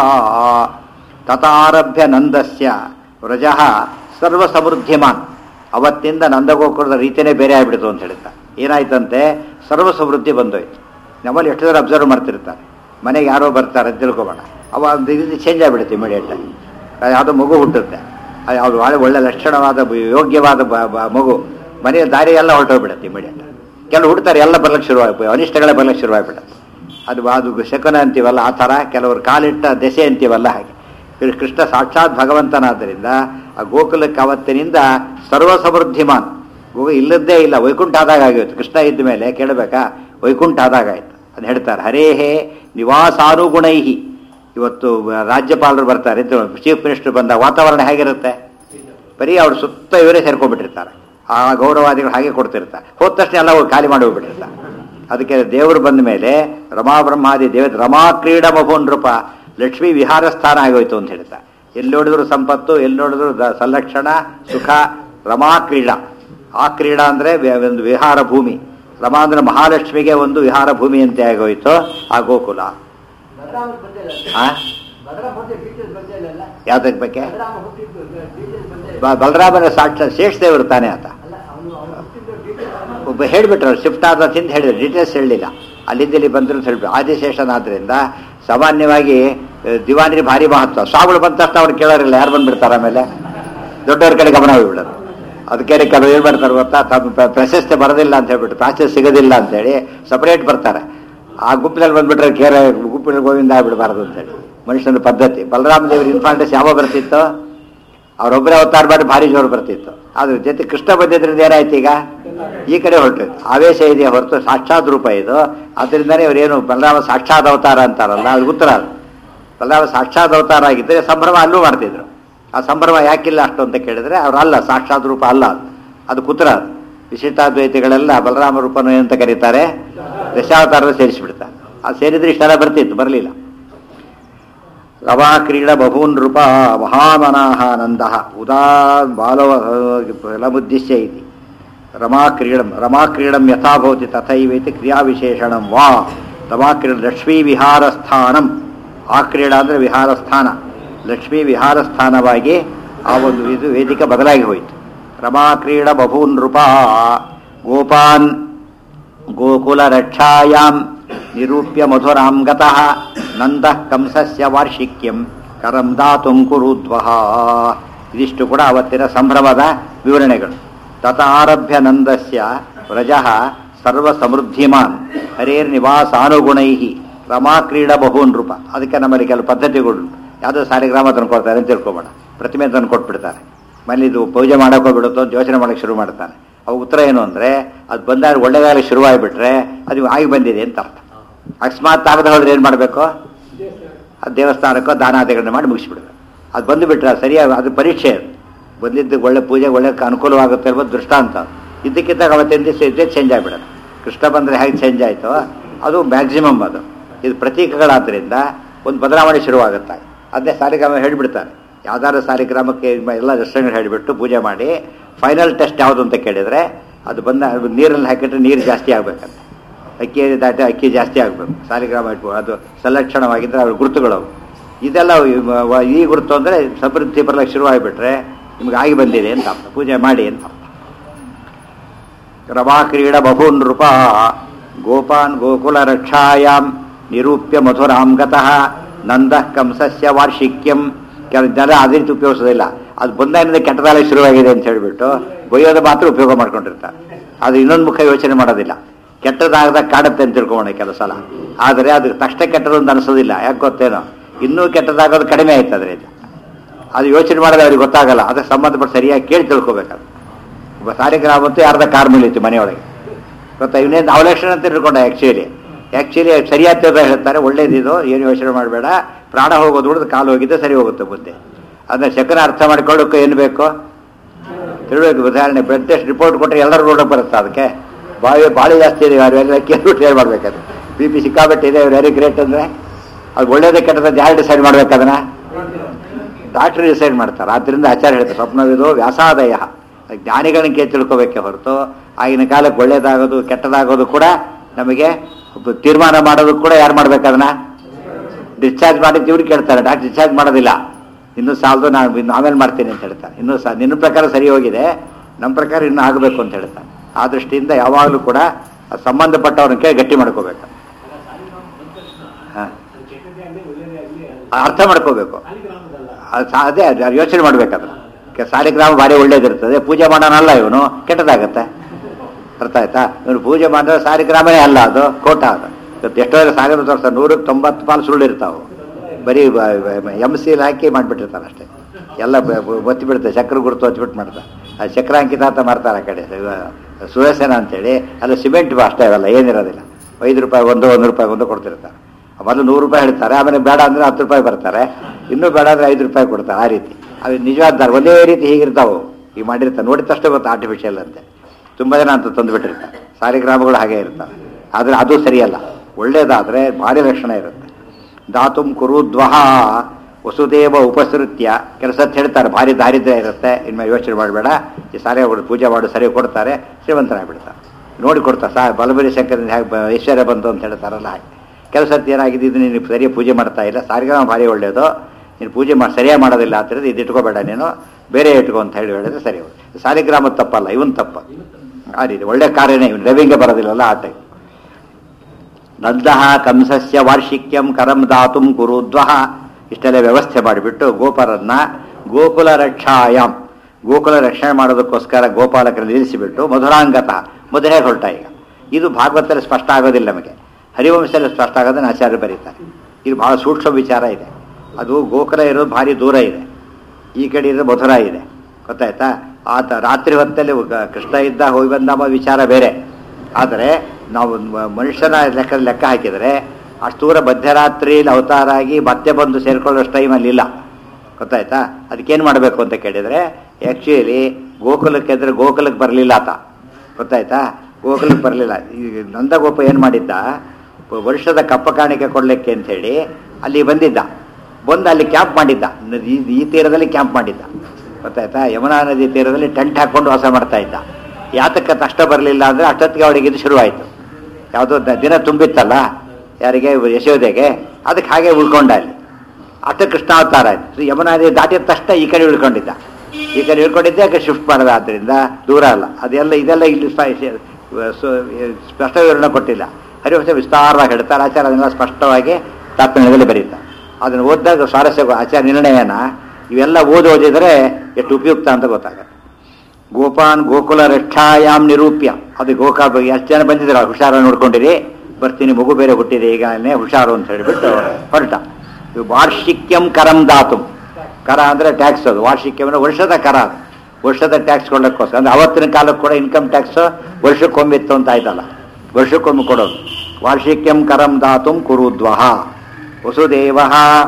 ತತಾರಭ್ಯ ನಂದಸ್ಯ ವ್ರಜ ಸರ್ವ ಸಮೃದ್ಧಿಮಾನ್ ಅವತ್ತಿಂದ ನಂದಗೋಕುಲದ ರೀತಿಯೇ ಬೇರೆ ಆಗಿಬಿಡ್ತು ಅಂತ ಹೇಳ್ತಾ ಏನಾಯ್ತಂತೆ ಸರ್ವ ಸಮೃದ್ಧಿ ಬಂದೋಯ್ತು ನಮ್ಮಲ್ಲಿ ಎಷ್ಟು ಜನ ಅಬ್ಸರ್ವ್ ಮಾಡ್ತಿರ್ತಾರೆ ಮನೆಗೆ ಯಾರೋ ಬರ್ತಾರೆ ಅಂತ ತಿಳ್ಕೊಬೇಡ ಅವ ಒಂದು ಇದು ಚೇಂಜ್ ಆಗಿಬಿಡುತ್ತೆ ಇಮಿಡಿಯೇಟಾಗಿ ಯಾವುದೋ ಮಗು ಹುಟ್ಟುತ್ತೆ ಅದು ಯಾವುದು ಒಳ್ಳೆ ಒಳ್ಳೆ ಲಕ್ಷಣವಾದ ಬ- ಯೋಗ್ಯವಾದ ಬ- ಬ- ಮಗು ಮನೆಯ ದಾರಿ ಎಲ್ಲ ಹೊರಟೋಗ್ಬಿಡುತ್ತೆ ಇಮಿಡಿಯೇಟ್ ಕೆಲವು ಹುಡ್ತಾರೆ ಎಲ್ಲ ಬರ್ಲಿಕ್ಕೆ ಶುರುವಾಗಿ ಅನಿಷ್ಟಗಳೇ ಬರ್ಲಿಕ್ಕೆ ಶುರುವಾಗಿಬಿಡುತ್ತೆ ಅದು ಅದು ಶಕನ ಅಂತೀವಲ್ಲ ಆ ಥರ ಕೆಲವರು ಕಾಲಿಟ್ಟ ದೆಸೆ ಅಂತೀವಲ್ಲ ಹಾಗೆ ಕೃ- ಕೃಷ್ಣ ಸಾಕ್ಷಾತ್ ಭಗವಂತನಾದ್ದರಿಂದ ಆ ಗೋಕುಲಕ್ಕೆ ಅವತ್ತಿನಿಂದ ಸರ್ವ ಸಮೃದ್ಧಿಮಾನ್ ಗೋ ಇಲ್ಲದ್ದೇ ಇಲ್ಲ ವೈಕುಂಠ ಆದಾಗ ಆಗಿತ್ತು ಕೃಷ್ಣ ಇದ್ದ ಮೇಲೆ ಕೇಳಬೇಕಾ ವೈಕುಂಠ ಆದಾಗ ಆಯ್ತು ಅದು ಹೇಳ್ತಾರೆ ಹರೇಹೇ ನಿವಾಸಾನುಗುಣೈಹಿ ಇವತ್ತು ರಾಜ್ಯಪಾಲರು ಬರ್ತಾರೆ ಚೀಫ್ ಮಿನಿಸ್ಟರ್ ಬಂದ ವಾತಾವರಣ ಹೇಗಿರುತ್ತೆ ಬರೀ ಅವ್ರ ಸುತ್ತ ಇವರೇ ಸೇರ್ಕೊಂಡ್ಬಿಟ್ಟಿರ್ತಾರೆ ಆ ಗೌರವಾದಿಗಳು ಹಾಗೆ ಕೊಡ್ತಿರ್ತಾರೆ ಹೋದ ತಕ್ಷಣ ಎಲ್ಲ ಅವ್ರು ಖಾಲಿ ಮಾಡಿ ಹೋಗ್ಬಿಟ್ಟಿರ್ತಾರೆ ಅದಕ್ಕೆ ದೇವರು ಬಂದ ಮೇಲೆ ರಮಾ ಬ್ರಹ್ಮಾದಿ ದೇವ ರಮಾ ಕ್ರೀಡ ಮಭೋನ್ ರೂಪ ಲಕ್ಷ್ಮೀ ವಿಹಾರ ಸ್ಥಾನ ಆಗೋಯ್ತು ಅಂತ ಹೇಳ್ತಾರೆ ಎಲ್ಲಿ ನೋಡಿದ್ರು ಸಂಪತ್ತು ಎಲ್ಲಿ ನೋಡಿದ್ರು ದ- ಸಂರಕ್ಷಣ ಸುಖ ರಮಾ ಕ್ರೀಡಾ ಆ ಕ್ರೀಡಾ ಅಂದ್ರೆ ವಿ- ಒಂದು ವಿಹಾರ ಭೂಮಿ ರಮಾ ಅಂದ್ರೆ ಮಹಾಲಕ್ಷ್ಮಿಗೆ ಒಂದು ವಿಹಾರ ಭೂಮಿ ಅಂತ ಆಗೋಯ್ತು ಆ ಗೋಕುಲ ಬಲರಾಮ ಬಂದಿಲ್ಲ ಆ ಬಲರಾಮ ಬಂದೆ ಡೀಟೇಲ್ಸ್ ಬಂದಿಲ್ಲ ಯಾವ್ದಕ್ ಬಗ್ಗೆ ಬಲರಾಮ ಹುಟ್ಟಿದ್ದು ಡೀಟೇಲ್ಸ್ ಬಂದಿಲ್ಲ ಬ- ಬಲರಾಮನ ಸಾಕ್ಷಾತ್ ಶೇಷದೇವರು ತಾನೇ ಆತ ಅಲ್ಲ ಅವನು ಅವನು ಹುಟ್ಟಿದ್ದು ಡೀಟೇಲ್ಸ್ ಒಬ್ಬ ಹೇಳ್ಬಿಟ್ರು ಶಿಫ್ಟ್ ಆದ ಅಂತ ಹೇಳಿದ್ರು ಡೀಟೇಲ್ಸ್ ಹೇಳಲಿಲ್ಲ ಅಲ್ಲಿಂದ ಇಲ್ಲಿ ಬಂದ್ರು ಅಂತ ಹೇಳ್ಬಿಟ್ಟು ಆದಿಶೇಷನಾದ್ರಿಂದ ಸಾಮಾನ್ಯವಾಗಿ ಆ, ದಿವಾನಿಗೆ ಭಾರಿ ಮಹತ್ವ ಸ್ವಾಮಿಗಳು ಬಂದ ತಕ್ಷಣ ಅವ್ರು ಕೇಳೋರಿಲ್ಲ ಯಾರು ಬಂದ್ಬಿಡ್ತಾರೆ ಆಮೇಲೆ ದೊಡ್ಡವ್ರ ಕಡೆ ಗಮನ ಹೋಗ್ಬಿಡೋದು ಅದಕ್ಕೆ ಕೆಲವು ಏನು ಮಾಡ್ತಾರೆ ಗೊತ್ತಾ ತಮ್ಮ ಪ್ರ- ಪ್ರಶಸ್ತಿ ಬರೋದಿಲ್ಲ ಅಂತ ಹೇಳ್ಬಿಟ್ಟು ಪ್ರಾಶಸ್ತ್ಯ ಸಿಗೋದಿಲ್ಲ ಅಂತೇಳಿ ಸಪರೇಟ್ ಬರ್ತಾರೆ ಆ ಗುಂಪಿನಲ್ಲಿ ಬಂದ್ಬಿಟ್ರೆ ಕೇರ ಗುಂಪಿನಲ್ಲಿ ಗೋವಿಂದ ಆಗ್ಬಿಡಬಾರ್ದು ಅಂತೇಳಿ ಮನುಷ್ಯನ ಪದ್ಧತಿ ಬಲರಾಮ ದೇವ್ರ ಇನ್ಫಾಂಟಸ್ ಯಾವಾಗ ಬರ್ತಿತ್ತು ಅವರೊಬ್ಬರೇ ಅವತಾರ ಮಾಡಿ ಭಾರಿ ಜೋರು ಬರ್ತಿತ್ತು ಅದ್ರ ಜೊತೆ ಕೃಷ್ಣ ಬಂದಿದ್ರಿಂದ ಏನಾಯ್ತು ಈಗ ಈ ಕಡೆ ಹೊರಟಿತ್ತು ಆವೇಶ ಇದೆ ಹೊರತು ಸಾಕ್ಷಾತ್ ರೂಪ ಇದು ಅದರಿಂದನೇ ಇವರೇನು ಬಲರಾಮ ಸಾಕ್ಷಾತ್ ಅವತಾರ ಅಂತಾರಲ್ಲ ಅದು ಉತ್ತರ ಅದು ಬಲರಾಮ ಸಾಕ್ಷಾತ್ ಅವತಾರ ಆಗಿದ್ದರೆ ಸಂಭ್ರಮ ಅಲ್ಲೂ ಮಾಡ್ತಿದ್ರು ಆ ಸಂಭ್ರಮ ಯಾಕಿಲ್ಲ ಅಷ್ಟು ಅಂತ ಕೇಳಿದ್ರೆ ಅವ್ರು ಅಲ್ಲ ಸಾಕ್ಷಾತ್ ರೂಪ ಅಲ್ಲ ಅದು ಅದು ಕುತ್ರ ಅದು ವಿಶಿಷ್ಟಾದ್ವೈತಿಗಳೆಲ್ಲ ಬಲರಾಮ ರೂಪನು ಅಂತ ಕರೀತಾರೆ ದಶಾವತಾರ ಸೇರಿಸಿಬಿಡ್ತಾರೆ ಅದು ಸೇರಿದ್ರೆ ಇಷ್ಟೆಲ್ಲ ಬರ್ತಿತ್ತು ಬರಲಿಲ್ಲ ರವಾ ಕ್ರೀಡ ಬಹೂನ್ ನೃಪ ಮಹಾಮನಾಹ ನಂದಃ ಉದಾ ಬಾಲವ ಫಲಮುದ್ದಿಶ್ಯ ಇತಿ ರಮಾ ಕ್ರೀಡಂ ರಮಾ ಕ್ರೀಡಂ ಯಥಾ ಭವತಿ ತಥೈವೇತಿ ಕ್ರಿಯಾವಿಶೇಷಣಂ ವಾ ರಮಾ ಕ್ರೀಡ ಲಕ್ಷ್ಮೀ ವಿಹಾರಸ್ಥಾನಂ ಆ ಕ್ರೀಡಾ ಅಂದರೆ ವಿಹಾರಸ್ಥಾನ ಲಕ್ಷ್ಮೀ ವಿಹಾರಸ್ಥಾನವಾಗಿ ಆ ಒಂದು ಇದು ವೇದಿಕೆ ಬದಲಾಗಿ ಹೋಯಿತು ರಮಾ ಕ್ರೀಡ ಬಭೂನ್ ನೃಪ ಗೋಪಾನ್ ಗೋಕುಲ ರಕ್ಷಾಯಾಂ ನಿರೂಪ್ಯ ಮಧುರಾಂ ಗತಃ ನಂದಃ ಕಂಸಸ್ಯ ವಾರ್ಷಿಕ್ಯಂ ಕರಂ ದಾತುಂ ಕುರುದ್ವಹ ಇದಿಷ್ಟು ಕೂಡ ಅವತ್ತಿನ ಸಂಭ್ರಮದ ವಿವರಣೆಗಳು ತತ ಆರಭ್ಯ ನಂದಸ್ಯ ವ್ರಜಃ ಸರ್ವ ಸಮೃದ್ಧಿಮಾನ್ ಹರೇರ್ ನಿವಾಸಾನುಗುಣೈ ರಮಾ ಕ್ರೀಡ ಬಹುನ್ ರೂಪ ಅದಕ್ಕೆ ನಮ್ಮಲ್ಲಿ ಕೆಲವು ಪದ್ಧತಿಗಳು ಯಾವುದೋ ಸಾಲಿಗ್ರಾಮ ತಂದ್ಕೊಡ್ತಾರೆ ಅಂತ ತಿಳ್ಕೊಬೇಡ ಪ್ರತಿಮೆ ತಂದು ಕೊಟ್ಬಿಡ್ತಾರೆ ಮನೇಲಿ ಇದು ಪೂಜೆ ಮಾಡೋಕೆ ಬಿಡುತ್ತೋ ಅಂತ ಯೋಚನೆ ಮಾಡೋಕೆ ಶುರು ಮಾಡ್ತಾನೆ ಅವು ಉತ್ತರ ಏನು ಅಂದರೆ ಅದು ಬಂದಾಗ ಒಳ್ಳೆದಾಗಲಿ ಶುರುವಾಗಿಬಿಟ್ರೆ ಅದು ಆಗಿ ಬಂದಿದೆ ಅಂತ ಅರ್ಥ ಅಕಸ್ಮಾತ್ ಆಗದೆ ಹೋದ್ರೆ ಏನು ಮಾಡಬೇಕು ಅದು ದೇವಸ್ಥಾನಕ್ಕೋ ದಾನಾದಿಗಳನ್ನ ಮಾಡಿ ಮುಗಿಸ್ಬಿಡ್ಬೇಕು ಅದು ಬಂದುಬಿಟ್ರೆ ಸರಿಯಾಗಿ ಅದು ಪರೀಕ್ಷೆ ಅದು ಬಂದಿದ್ದು ಒಳ್ಳೆ ಪೂಜೆ ಒಳ್ಳೆ ಅನುಕೂಲವಾಗುತ್ತೆ ಅನ್ನೋದು ದೃಷ್ಟಾಂತ ಇದಕ್ಕಿದ್ದಾಗ ಅವತ್ತಿನ ದಿವಸ ಇದ್ದೇ ಚೇಂಜ್ ಆಗಿಬಿಡೋದು ಕೃಷ್ಣ ಬಂದರೆ ಹೇಗೆ ಚೇಂಜ್ ಆಯಿತೋ ಅದು ಮ್ಯಾಕ್ಸಿಮಮ್ ಅದು ಇದು ಪ್ರತೀಕಗಳಾದ್ದರಿಂದ ಒಂದು ಬದಲಾವಣೆ ಶುರುವಾಗುತ್ತೆ ಅದೇ ಸಾಲಿಗ್ರಾಮ ಹೇಳಿಬಿಡ್ತಾರೆ ಯಾವ್ದಾದ್ರು ಸಾಲಿಗ್ರಾಮಕ್ಕೆ ಎಲ್ಲ ದರ್ಶನಗಳು ಹೇಳಿಬಿಟ್ಟು ಪೂಜೆ ಮಾಡಿ ಫೈನಲ್ ಟೆಸ್ಟ್ ಯಾವುದು ಅಂತ ಕೇಳಿದರೆ ಅದು ಬಂದ ಅದು ನೀರಲ್ಲಿ ಹಾಕಿದ್ರೆ ನೀರು ಜಾಸ್ತಿ ಆಗಬೇಕಂತೆ ಅಕ್ಕಿ ದಾಟಿ ಅಕ್ಕಿ ಜಾಸ್ತಿ ಆಗಬೇಕು ಸಾಲಿಗ್ರಾಮ ಇಟ್ಬೋದು ಅದು ಸಂಲಕ್ಷಣವಾಗಿದ್ದರೆ ಅವ್ರ ಗುರುತುಗಳು ಅವು. ಇದೆಲ್ಲ ಈ- ವ- ಈ ಗುರುತು ಅಂದರೆ ಸಮೃದ್ಧಿ ಬರಲಿಕ್ಕೆ ಶುರುವಾಗಿಬಿಟ್ರೆ ನಿಮ್ಗೆ ಆಗಿ ಬಂದಿದೆ ಅಂತ ಅರ್ಥ. ಪೂಜೆ ಮಾಡಿ ಅಂತ ಅರ್ಥ. ರಮಾಕ್ರೀಡ ಬಹೂನ್ ನೃಪ ಗೋಪಾನ್ ಗೋಕುಲ ರಕ್ಷಾಯಾಂ ನಿರೂಪ್ಯ ಮಧುರಾಂ ಗತಃ ನಂದ ಕಂಸಸ್ಯ ವಾರ್ಷಿಕ್ಯಂ ಕೆಲವು ಜನ ಅದೇ ರೀತಿ ಉಪಯೋಗಿಸೋದಿಲ್ಲ ಅದು ಬಂದಾಗಿನಿಂದ ಕೆಟ್ಟದಾಲೆ ಶುರುವಾಗಿದೆ ಅಂತ ಹೇಳಿಬಿಟ್ಟು ಬೈಯೋದು ಮಾತ್ರ ಉಪಯೋಗ ಮಾಡ್ಕೊಂಡಿರ್ತಾರೆ ಅದು ಇನ್ನೊಂದು ಮುಖ ಯೋಚನೆ ಮಾಡೋದಿಲ್ಲ ಕೆಟ್ಟದಾಗದಾಗ ಕಾಡುತ್ತೆ ಅಂತ ತಿಳ್ಕೊಳ್ಳೋಣ ಕೆಲವು ಸಲ ಆದರೆ ಅದು ತಕ್ಷಣ ಕೆಟ್ಟದು ಅಂತ ಅನಿಸೋದಿಲ್ಲ ಯಾಕೆ ಗೊತ್ತೇನೋ ಇನ್ನೂ ಕೆಟ್ಟದಾಗೋದು ಕಡಿಮೆ ಆಯ್ತು ಅದರಿಂದ ಅದು ಯೋಚನೆ ಮಾಡೋದು ಅವ್ರಿಗೆ ಗೊತ್ತಾಗಲ್ಲ ಅದಕ್ಕೆ ಸಂಬಂಧಪಟ್ಟ ಸರಿಯಾಗಿ ಕೇಳಿ ತಿಳ್ಕೊಬೇಕಾದ್ರೆ ಒಬ್ಬ ಸಾರಿಗ್ರಾಮ ಅಂತೂ ಯಾರ್ದ ಕಾರ್ ಮೇಲಿತ್ತು ಮನೆಯೊಳಗೆ ಗೊತ್ತಾ ಇವನೇನು ಅವಲಕ್ಷಣ ಅಂತ ತಿಳ್ಕೊಂಡ ಆ್ಯಕ್ಚುಲಿ ಆ್ಯಕ್ಚುಲಿ ಸರಿಯಾದ ತೀರ್ಥ ಹೇಳ್ತಾರೆ ಒಳ್ಳೇದಿದು ಏನು ಯೋಚನೆ ಮಾಡಬೇಡ ಪ್ರಾಣ ಹೋಗೋದು ಹುಡುದು ಕಾಲು ಹೋಗಿದ್ದೆ ಸರಿ ಹೋಗುತ್ತೆ ಮುಂದೆ ಅದನ್ನ ಶಕನ ಅರ್ಥ ಮಾಡ್ಕೊಳ್ಳೋಕೆ ಏನು ಬೇಕು ತಿಳ್ಬೇಕು ಉದಾಹರಣೆ ಬ್ಲಡ್ ಟೆಸ್ಟ್ ರಿಪೋರ್ಟ್ ಕೊಟ್ಟರೆ ಎಲ್ಲರೂ ನೋಡೋಕೆ ಬರುತ್ತೆ ಅದಕ್ಕೆ ಬಾವಿ ಭಾಳ ಜಾಸ್ತಿ ಇದೆ ಯಾರು ಎಲ್ಲ ಕೇಳ್ಬಿಟ್ಟು ಏನು ಮಾಡ್ಬೇಕಾದ್ರೆ ಬಿ ಪಿ ಸಿಕ್ಕಾಬಿಟ್ಟಿದೆ ಇವ್ರು ವೆರಿ ಗ್ರೇಟ್ ಅಂದರೆ ಅದು ಒಳ್ಳೇದೇ ಕೆಟ್ಟದ್ದು ಯಾರು ಡಿಸೈಡ್ ಮಾಡ್ಬೇಕು ಅದನ್ನ ಡಾಕ್ಟರ್ ಡಿಸೈಡ್ ಮಾಡ್ತಾರೆ ಆದ್ದರಿಂದ ಆಚಾರ್ಯ ಹೇಳ್ತಾರೆ ಸ್ವಪ್ನವಿದು ವ್ಯಾಸಾದಯ ಜ್ಞಾನಿಗಳನ್ನ ಕೇಳಿ ತಿಳ್ಕೊಬೇಕೆ ಹೊರತು ಆಗಿನ ಕಾಲಕ್ಕೆ ಒಳ್ಳೇದಾಗೋದು ಕೆಟ್ಟದಾಗೋದು ಕೂಡ ನಮಗೆ ಒಬ್ಬ ತೀರ್ಮಾನ ಮಾಡೋದು ಕೂಡ ಯಾರು ಮಾಡ್ಬೇಕು ಅದನ್ನ ಡಿಸ್ಚಾರ್ಜ್ ಮಾಡಿದ್ದು ಇವ್ರು ಕೇಳ್ತಾರೆ ಡಾಕ್ಟರ್ ಡಿಸ್ಚಾರ್ಜ್ ಮಾಡೋದಿಲ್ಲ ಇನ್ನೂ ಸಾಲದು ನಾನು ಇನ್ನು ಆಮೇಲೆ ಮಾಡ್ತೀನಿ ಅಂತ ಹೇಳ್ತಾರೆ ಇನ್ನೂ ಸಹ ನಿನ್ನ ಪ್ರಕಾರ ಸರಿ ಹೋಗಿದೆ ನಮ್ಮ ಪ್ರಕಾರ ಇನ್ನೂ ಆಗಬೇಕು ಅಂತ ಹೇಳ್ತಾರೆ ಆ ದೃಷ್ಟಿಯಿಂದ ಯಾವಾಗಲೂ ಕೂಡ ಆ ಸಂಬಂಧಪಟ್ಟವ್ರನ್ನ ಕೇಳಿ ಗಟ್ಟಿ ಮಾಡ್ಕೋಬೇಕು ಹಾಂ ಅರ್ಥ ಮಾಡ್ಕೋಬೇಕು ಅದು ಸಾ- ಅದೇ ಅದು ಯೋಚನೆ ಮಾಡ್ಬೇಕಾದ್ರೆ ಕೆ- ಸಾಲಿಗ್ರಾಮ ಭಾರಿ ಒಳ್ಳೇದಿರ್ತದೆ ಪೂಜೆ ಮಾಡೋನಲ್ಲ ಇವನು ಕೆಟ್ಟದಾಗತ್ತೆ ಅರ್ಥ ಆಯ್ತಾ ಇವನು ಪೂಜೆ ಮಾಡಿದ್ರೆ ಸಾಲಿಗ್ರಾಮನೇ ಅಲ್ಲ ಅದು ಕೋಟ ಅದು ಇವತ್ತು ಎಷ್ಟೋ ಜನ ಸಾಗರ ತೋರಿಸ್ತಾರೆ ನೂರಕ್ಕೆ ತೊಂಬತ್ತು ಪಾಲು ಸುಳ್ಳು ಇರ್ತಾವೆ ಬರೀ ಎಮ್ ಸಿಲ್ ಹಾಕಿ ಮಾಡಿಬಿಟ್ಟಿರ್ತಾರೆ ಅಷ್ಟೇ ಎಲ್ಲ ಬ- ಬ- ಒತ್ತಿ ಬಿಡ್ತಾರೆ ಚಕ್ರ ಗುರುತು ಹೊಚ್ಬಿಟ್ಟು ಮಾಡ್ತಾರೆ ಅದು ಚಕ್ರಾಂಕಿತ ಅಂತ ಮಾಡ್ತಾರೆ ಆ ಕಡೆ ಇವ- ಸುರೇಸನ ಅಂತೇಳಿ ಅದು ಸಿಮೆಂಟ್ ಅಷ್ಟೇ ಅವೆಲ್ಲ ಏನಿರೋದಿಲ್ಲ ಐದು ರೂಪಾಯಿ ಒಂದು ಒಂದು ರೂಪಾಯಿ ಒಂದು ಕೊಡ್ತಿರ್ತಾರೆ ಮೊದಲು ನೂರು ರೂಪಾಯಿ ಹೇಳ್ತಾರೆ ಆಮೇಲೆ ಬೇಡ ಅಂದರೆ ಹತ್ತು ರೂಪಾಯಿ ಬರ್ತಾರೆ ಇನ್ನೂ ಬೇಡ ಅಂದರೆ ಐದು ರೂಪಾಯಿ ಕೊಡ್ತಾರೆ ಆ ರೀತಿ ಅದು ನಿಜವಾದ ಒಂದೇ ರೀತಿ ಹೀಗಿರ್ತಾವೆ ಈಗ ಮಾಡಿರ್ತಾರೆ ನೋಡಿದ ತಕ್ಷಣ ಗೊತ್ತು ಆರ್ಟಿಫಿಷಿಯಲ್ ಅಂತೆ ತುಂಬ ಜನ ಅಂತ ತಂದುಬಿಟ್ಟಿರ್ತಾರೆ ಸಾಲಿಗ್ರಾಮಗಳು ಹಾಗೆ ಇರ್ತವೆ ಆದರೆ ಅದು ಸರಿಯಲ್ಲ ಒಳ್ಳೇದಾದರೆ ಭಾರಿ ಲಕ್ಷಣ ಇರುತ್ತೆ ದಾತುಂ ಕುರುದ್ವಹ ವಸುದೇವ ಉಪಸೃತ್ಯ ಕೆಲಸ ಹೇಳ್ತಾರೆ ಭಾರಿ ದಾರಿದ್ರ್ಯ ಇರುತ್ತೆ ಇನ್ಮೇಲೆ ಯೋಚನೆ ಮಾಡಬೇಡ ಈ ಸಾರಿ ಪೂಜೆ ಮಾಡು ಸರಿ ಕೊಡ್ತಾರೆ ಶ್ರೀಮಂತನಾಗ್ಬಿಡ್ತಾರೆ ನೋಡಿ ಕೊಡ್ತಾರೆ ಸಾ ಬಲಬರಿ ಶಂಕರದಿಂದ ಹೇಗೆ ಬ- ಐಶ್ವರ್ಯ ಬಂತು ಅಂತ ಹೇಳ್ತಾರಲ್ಲ ಹಾಗೆ ಕೆಲಸ ಏನಾಗಿದೆ ಇದು ನೀನು ಸರಿಯಾಗಿ ಪೂಜೆ ಮಾಡ್ತಾ ಇಲ್ಲ ಸಾರಿಗ್ರಾಮ ಭಾರಿ ಒಳ್ಳೆಯದು ನೀನು ಪೂಜೆ ಮಾಡಿ ಸರಿಯಾಗಿ ಮಾಡೋದಿಲ್ಲ ಅಂತ ಹೇಳಿದ್ರೆ ಇದು ಇಟ್ಕೋಬೇಡ ನೀನು ಬೇರೆ ಇಟ್ಕೋ ಅಂತ ಹೇಳಿ ಹೇಳಿದ್ರೆ ಸರಿ ಹೋಗುತ್ತೆ ಸಾಲಿಗ್ರಾಮ ತಪ್ಪಲ್ಲ ಇವನ್ ತಪ್ಪ ಆ ರೀತಿ ಒಳ್ಳೆ ಕಾರ್ಯನೇ ಇವನು ರವಿಂಗೆ ಬರೋದಿಲ್ಲಲ್ಲ ಆ ಟೈಪ್ ನಂದಹ ಕಂಸಸ್ಯ ವಾರ್ಷಿಕ್ಯಂ ಕರಂ ದಾತುಂ ಕುರುದ್ವಹ ಇಷ್ಟೆಲ್ಲ ವ್ಯವಸ್ಥೆ ಮಾಡಿಬಿಟ್ಟು ಗೋಪರನ್ನ ಗೋಕುಲ ರಕ್ಷಾಯಾಮ್ ಗೋಕುಲ ರಕ್ಷಣೆ ಮಾಡೋದಕ್ಕೋಸ್ಕರ ಗೋಪಾಲಕರನ್ನು ನಿಲ್ಲಿಸಿಬಿಟ್ಟು ಮಧುರಾಂಗತ ಮಧುರೆ ಹೊರಟ ಈಗ ಇದು ಭಾಗವತದಲ್ಲಿ ಸ್ಪಷ್ಟ ಆಗೋದಿಲ್ಲ ನಮಗೆ ಹರಿವಂಶದಲ್ಲಿ ಸ್ಪಷ್ಟ ಆಗೋದನ್ನು ಆಚಾರ್ಯರು ಬರೀತಾರೆ ಇದು ಬಹಳ ಸೂಕ್ಷ್ಮ ವಿಚಾರ ಇದೆ ಅದು ಗೋಕುಲ ಇರೋದು ಭಾರಿ ದೂರ ಇದೆ ಈ ಕಡೆ ಇರೋ ಮಧುರ ಇದೆ ಗೊತ್ತಾಯ್ತಾ ಆತ ರಾತ್ರಿ ಹೊತ್ತಲ್ಲಿ ಗ- ಕೃಷ್ಣ ಇದ್ದ ಹೋಗಿ ಬಂದ ಎಂಬ ವಿಚಾರ ಬೇರೆ ಆದರೆ ನಾವು ಮ- ಮನುಷ್ಯನ ಲೆಕ್ಕ ಲೆಕ್ಕ ಹಾಕಿದರೆ ಅಷ್ಟು ದೂರ ಮಧ್ಯರಾತ್ರಿಯಲ್ಲಿ ಅವತಾರ ಆಗಿ ಮತ್ತೆ ಬಂದು ಸೇರ್ಕೊಳ್ಳೋಷ್ಟು ಟೈಮಲ್ಲಿ ಇಲ್ಲ ಗೊತ್ತಾಯ್ತಾ ಅದಕ್ಕೇನು ಮಾಡಬೇಕು ಅಂತ ಕೇಳಿದರೆ ಆ್ಯಕ್ಚುಲಿ ಗೋಕುಲಕ್ಕೆ ಅಂದರೆ ಗೋಕುಲಕ್ಕೆ ಬರಲಿಲ್ಲ ಆತ ಗೊತ್ತಾಯ್ತಾ ಗೋಕುಲಕ್ಕೆ ಬರಲಿಲ್ಲ ಈ ನಂದಗೋಪ ಏನು ಮಾಡಿದ್ದ ವ- ವರ್ಷದ ಕಪ್ಪ ಕಾಣಿಕೆ ಕೊಡಲಿಕ್ಕೆ ಅಂಥೇಳಿ ಅಲ್ಲಿ ಬಂದಿದ್ದ ಬಂದು ಅಲ್ಲಿ ಕ್ಯಾಂಪ್ ಮಾಡಿದ್ದ ನದಿ- ಈ ತೀರದಲ್ಲಿ ಕ್ಯಾಂಪ್ ಮಾಡಿದ್ದ ಗೊತ್ತಾಯ್ತಾ ಯಮುನಾ ನದಿ ತೀರದಲ್ಲಿ ಟೆಂಟ್ ಹಾಕ್ಕೊಂಡು ವಾಸ ಮಾಡ್ತಾ ಇದ್ದ ಯಾತಕ್ಕೆ ತಕ್ಷಣ ಬರಲಿಲ್ಲ ಅಂದರೆ ಅಷ್ಟೊತ್ತಿಗೆ ಅವಳಿಗೆ ಇದು ಶುರುವಾಯಿತು ಯಾವುದೋ ದ- ದಿನ ತುಂಬಿತ್ತಲ್ಲ ಯಾರಿಗೆ ಯಶೋದೆಗೆ ಅದಕ್ಕೆ ಹಾಗೆ ಉಳ್ಕೊಂಡ ಅಲ್ಲಿ ಅಷ್ಟ ಕೃಷ್ಣಾವತಾರ ಆಯ್ತು ಸೊ ಯಮುನಾ ನದಿ ದಾಟಿದ ತಕ್ಷಣ ಈ ಕಡೆ ಉಳ್ಕೊಂಡಿದ್ದ ಈ ಕಡೆ ಉಳ್ಕೊಂಡಿದ್ದೆ ಆ ಕಡೆ ಶಿಫ್ಟ್ ಮಾಡೋದು ಆದ್ದರಿಂದ ದೂರ ಅಲ್ಲ ಅದೆಲ್ಲ ಇದೆಲ್ಲ ಇಲ್ಲಿ ಸ್ಪ- ಶ- ಸು- ಸ್ಪಷ್ಟ ವಿವರಣೆ ಕೊಟ್ಟಿಲ್ಲ ಹರಿವಂಶ ವಿಸ್ತಾರವಾಗಿ ಹೇಳ್ತಾರೆ ಆಚಾರ ಅದನ್ನೆಲ್ಲ ಸ್ಪಷ್ಟವಾಗಿ ತಾತ್ಪರ್ಯದಲ್ಲಿ ಬರೀತಾರೆ ಅದನ್ನು ಓದಿದಾಗ ಸ್ವಾರಸ್ಯ ಆಚಾರ ನಿರ್ಣಯನ ಇವೆಲ್ಲ ಓದಿ ಓದಿದರೆ ಎಷ್ಟು ಉಪಯುಕ್ತ ಅಂತ ಗೊತ್ತಾಗುತ್ತೆ ಗೋಪಾನ್ ಗೋಕುಲ ರಕ್ಷಾಯಾಮ್ ನಿರೂಪ್ಯ ಅದು ಗೋಕಾ ಬಗ್ಗೆ ಎಷ್ಟು ಜನ ಬಂದಿದ್ರು ಹುಷಾರ ನೋಡ್ಕೊಂಡಿರಿ ಬರ್ತೀನಿ ಮಗು ಬೇರೆ ಹುಟ್ಟಿದೆ ಈಗಾಗಲೇ ಹುಷಾರು ಅಂತ ಹೇಳಿಬಿಟ್ಟು ಹೊರಟ ಇವು ವಾರ್ಷಿಕ್ಯಂ ಕರಂ ದಾತು ಕರ ಅಂದರೆ ಟ್ಯಾಕ್ಸ್ ಅದು ವಾರ್ಷಿಕ್ಯಂ ಅಂದ್ರೆ ವರ್ಷದ ಕರ ಅದು ವರ್ಷದ ಟ್ಯಾಕ್ಸ್ ಕೊಡೋಕ್ಕೋಸ್ಕರ ಅಂದ್ರೆ ಅವತ್ತಿನ ಕಾಲಕ್ಕೆ ಕೂಡ ಇನ್ಕಮ್ ಟ್ಯಾಕ್ಸ್ ವರ್ಷಕ್ಕೊಮ್ಮಿತ್ತು ಅಂತ ಆಯ್ತಲ್ಲ ವರ್ಷಕ್ಕೊಮ್ಮೆ ಕೊಡೋದು ವಾರ್ಷಿಕ್ಯಂ ಕರಂ ದಾತುಂ ಕುರುದ್ವಹ ವಸುದೇವ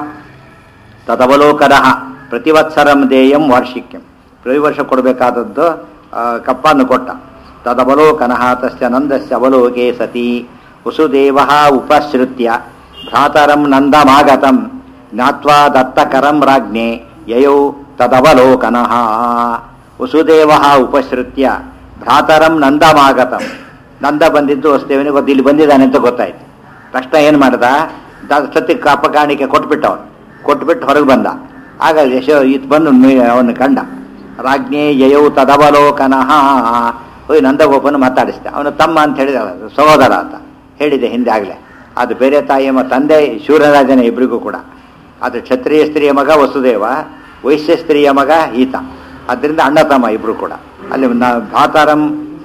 ತದವಲೋಕನ ಪ್ರತಿವತ್ಸರಂ ದೇಯಂ ವಾರ್ಷಿಕ್ಯಂ ಪ್ರತಿ ವರ್ಷ ಕೊಡಬೇಕಾದದ್ದು ಆ, ಕಪ್ಪನ್ನು ಕೊಟ್ಟ ತದವಲೋಕನಃ ತಸ್ಯ ನಂದಸ್ಯ ಅವಲೋಕೆ ಸತಿ ವಸುದೇವಃ ಉಪಸೃತ್ಯ ಭ್ರಾತರಂ ನಂದಮಾಗತಂ ಜ್ಞಾತ್ವಾ ದತ್ತಕರಂ ರಾಜ್ಞೆ ಯಯೌ ತದವಲೋಕನಃ ವಸುದೇವಃ ಉಪಸೃತ್ಯ ಭ್ರಾತರಂ ನಂದಮಾಗತಂ ನಂದ ಬಂದಿದ್ದು ವಸುದೇವನಿಗೆ ಗೊತ್ತು ಇಲ್ಲಿ ಬಂದಿದ್ದಾನೆ ಅಂತ ಗೊತ್ತಾಯ್ತು ತಕ್ಷಣ ಏನು ಮಾಡ್ದ ಸತ್ಯ ಕಾಪ ಕಾಣಿಕೆ ಕೊಟ್ಬಿಟ್ಟ ಅವನು ಕೊಟ್ಬಿಟ್ಟು ಹೊರಗೆ ಬಂದ ಆಗ ಯಶೋ ಇದು ಬಂದು ಅವನು ಕಂಡ ರಾಜ್ಞೆ ಯಯೌ ತದವಲೋಕನಃ ಹೋಗಿ ನಂದಗೋಪನ ಮಾತಾಡಿಸ್ದ ಅವನು ತಮ್ಮ ಅಂತ ಹೇಳಿದ ಸಹೋದರ ಅಂತ ಹೇಳಿದೆ ಹಿಂದೆ ಆಗಲೇ ಅದು ಬೇರೆ ತಾಯಿಯ ಮ- ತಂದೆ ಶೂರರಾಜನ ಇಬ್ಬರಿಗೂ ಕೂಡ ಅದು ಕ್ಷತ್ರಿಯ ಸ್ತ್ರೀಯ ಮಗ ವಸುದೇವ ವೈಶ್ಯ ಸ್ತ್ರೀಯ ಮಗ ಈತ ಅದರಿಂದ ಅಣ್ಣ ತಮ್ಮ ಇಬ್ರು ಕೂಡ ಅಲ್ಲಿ ನ- ಭ್ರಾತರಂ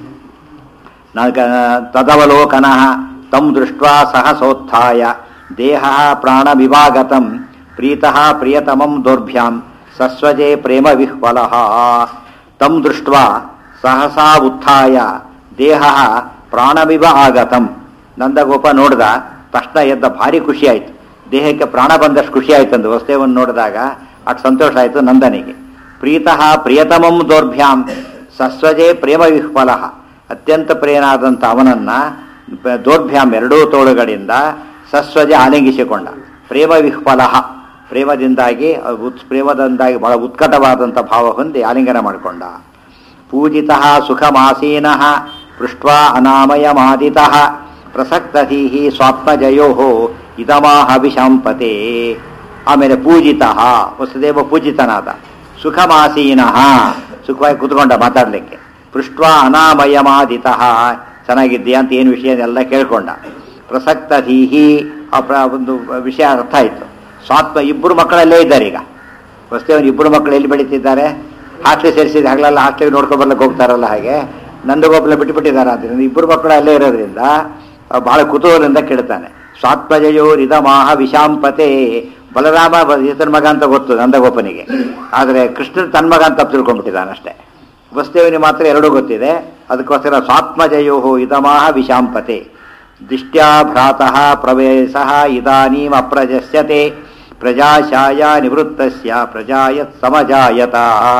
ನ- ತದವಲೋಕನಃ ತಂ ದೃಷ್ಟ್ವಾ ಸಹಸೋತ್ಥಾಯ ದೇಹ ಪ್ರಾಣವಿಭಾಗತಂ ಪ್ರೀತಃ ಪ್ರಿಯತಮಂ ದೌರ್ಭ್ಯಾಂ ಸಸ್ವಜೆ ಪ್ರೇಮ ವಿಹ್ವಲಃ ತಂ ದೃಷ್ಟ್ವಾ ಸಹಸಾ ಉತ್ಥಾಯ ದೇಹ ಪ್ರಾಣವಿವ ಆಗತಂ ನಂದಗೋಪ ನೋಡ್ದ ತಕ್ಷಣ ಎದ್ದ ಭಾರಿ ಖುಷಿ ಆಯ್ತು ದೇಹಕ್ಕೆ ಪ್ರಾಣ ಬಂದಷ್ಟು ಖುಷಿ ಆಯ್ತು ಅಂದು ವಸ್ತುವನ್ನು ನೋಡಿದಾಗ ಅಷ್ಟು ಸಂತೋಷ ಆಯ್ತು ನಂದನಿಗೆ ಪ್ರೀತಃ ಪ್ರಿಯತಮಂ ದೌರ್ಭ್ಯಾಂ ಸಸ್ವಜೆ ಪ್ರೇಮ ವಿಹ್ವಲಃ ಅತ್ಯಂತ ಪ್ರಿಯನಾದಂಥ ಅವನನ್ನ ಪ- ದೌರ್ಭ್ಯಾಂ ಎರಡೂ ತೋಳುಗಳಿಂದ ಸಸ್ವಜ ಆಲಿಂಗಿಸಿಕೊಂಡ ಪ್ರೇಮ ವಿಹ್ವಲಃ ಪ್ರೇಮದಿಂದಾಗಿ ಅದು ಉತ್ ಪ್ರೇಮದಿಂದಾಗಿ ಬಹಳ ಉತ್ಕಟವಾದಂಥ ಭಾವ ಹೊಂದಿ ಆಲಿಂಗನ ಮಾಡಿಕೊಂಡ ಪೂಜಿತ ಸುಖಮಾಸೀನ ಪೃಷ್ಟ್ವಾ ಅನಾಮಯಮಾದಿತ ಪ್ರಸಕ್ತಧೀ ಸ್ವಾತ್ಮಜಯೋ ಇದಮಾಹ ವಿಶಾಂಪತೆ ಆಮೇಲೆ ಪೂಜಿತ ವಸುದೇವ ಪೂಜಿತನಾದ ಸುಖಮಾಸೀನ ಸುಖವಾಗಿ ಕುತ್ಕೊಂಡ ಮಾತಾಡಲಿಕ್ಕೆ ಪೃಷ್ಟ್ವಾ ಅನಾಮಯಮಾದಿತ ಚೆನ್ನಾಗಿದ್ದೀಯಾ ಅಂತ ಏನು ವಿಷಯ ಎಲ್ಲ ಕೇಳ್ಕೊಂಡ ಪ್ರಸಕ್ತಧೀಹಿ ಆ ಪ್ರ- ಒಂದು ವಿಷಯ ಅರ್ಥ ಆಯಿತು ಸ್ವಾತ್ಮ ಇಬ್ಬರು ಮಕ್ಕಳಲ್ಲೇ ಇದ್ದಾರೆ ಈಗ ವಸ್ತುವನ್ ಇಬ್ಬರು ಮಕ್ಕಳು ಎಲ್ಲಿ ಬೆಳೀತಿದ್ದಾರೆ ಹಾಸ್ಟೆಲ್ ಸೇರಿಸಿದ ಹಗಲೆಲ್ಲ ಹಾಸ್ಟೆಲ್ ನೋಡ್ಕೊಂಡು ಬರ್ಲಿಕ್ಕೆ ಹೋಗ್ತಾರಲ್ಲ ಹಾಗೆ ನಂದಗೋಪಾಲ ಬಿಟ್ಟುಬಿಟ್ಟಿದ್ದಾರೆ ಆದ್ದರಿಂದ ಇಬ್ಬರು ಮಕ್ಕಳು ಅಲ್ಲೇ ಇರೋದ್ರಿಂದ ಆ, ಬಹಳ ಕುತೂಹಲದಿಂದ ಕೇಳ್ತಾನೆ ಸ್ವಾತ್ಮಜಯೋ ರಿದಮಾಹ ವಿಶಾಂಪತೆ ಬಲರಾಮ ಬ- ಈತನ ಮಗ ಅಂತ ಗೊತ್ತು ನಂದಗೋಪನಿಗೆ ಆದರೆ ಕೃಷ್ಣನ್ ತನ್ನ ಮಗ ಅಂತ ತಿಳ್ಕೊಂಡ್ಬಿಟ್ಟಿದ್ದಾನೆ ಅಷ್ಟೇ ವಸ್ತುವಿನ ಮಾತ್ರ ಎರಡೂ ಗೊತ್ತಿದೆ ಅದಕ್ಕೋಸ್ಕರ ಸ್ವಾತ್ಮಜಯೋ ಇದಮಾಹ ವಿಶಾಂಪತೆ ದಿಷ್ಟ್ಯಾ ಭ್ರಾತಃ ಪ್ರವೇಶಃ ಇದಾನೀಂ ಅಪ್ರಜಸ್ಯತೆ ಪ್ರಜಾಶಾಯ ನಿವೃತ್ತಸ್ಯ ಪ್ರಜಾಯತ್ ಸಮಜಾಯತ